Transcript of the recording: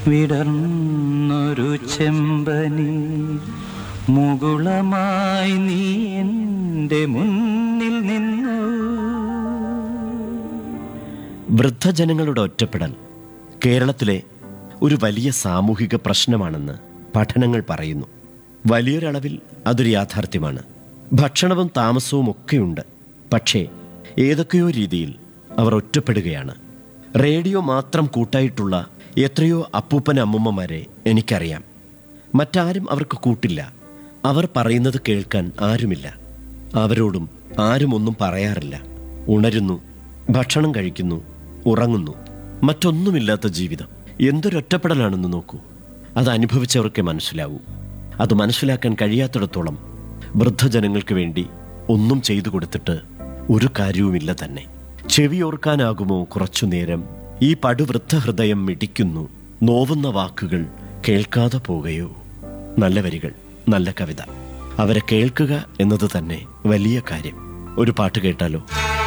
വിടർന്നൊരു ചെമ്പനി മുകുളമായി നീ എൻ്റെ മുന്നിൽ നിന്നു വൃദ്ധജനങ്ങളുടെ ഒറ്റപ്പെടൽ കേരളത്തിലെ ഒരു വലിയ സാമൂഹിക പ്രശ്നമാണെന്ന് പഠനങ്ങൾ പറയുന്നു വലിയൊരളവിൽ അതൊരു യാഥാർത്ഥ്യമാണ് ഭക്ഷണവും താമസവും ഒക്കെയുണ്ട് പക്ഷേ ഏതൊക്കെയോ രീതിയിൽ അവർ ഒറ്റപ്പെടുകയാണ് റേഡിയോ മാത്രം കൂട്ടായിട്ടുള്ള എത്രയോ അപ്പൂപ്പൻ അമ്മൂമ്മമാരെ എനിക്കറിയാം മറ്റാരും അവർക്ക് കൂട്ടില്ല അവർ പറയുന്നത് കേൾക്കാൻ ആരുമില്ല അവരോടും ആരും ഒന്നും പറയാറില്ല ഉണരുന്നു ഭക്ഷണം കഴിക്കുന്നു ഉറങ്ങുന്നു മറ്റൊന്നുമില്ലാത്ത ജീവിതം എന്തൊരൊറ്റപ്പെടലാണെന്ന് നോക്കൂ അത് അനുഭവിച്ചവർക്കേ മനസ്സിലാവൂ അത് മനസ്സിലാക്കാൻ കഴിയാത്തിടത്തോളം വൃദ്ധജനങ്ങൾക്ക് വേണ്ടി ഒന്നും ചെയ്തു കൊടുത്തിട്ട് ഒരു കാര്യവുമില്ല തന്നെ ചെവിയോർക്കാനാകുമോ കുറച്ചു നേരം ഈ പടുവൃദ്ധ ഹൃദയം മിടിക്കുന്നു നോവുന്ന വാക്കുകൾ കേൾക്കാതെ പോകയോ നല്ല വരികൾ നല്ല കവിത അവരെ കേൾക്കുക എന്നത് തന്നെ വലിയ കാര്യം ഒരു പാട്ട് കേട്ടാലോ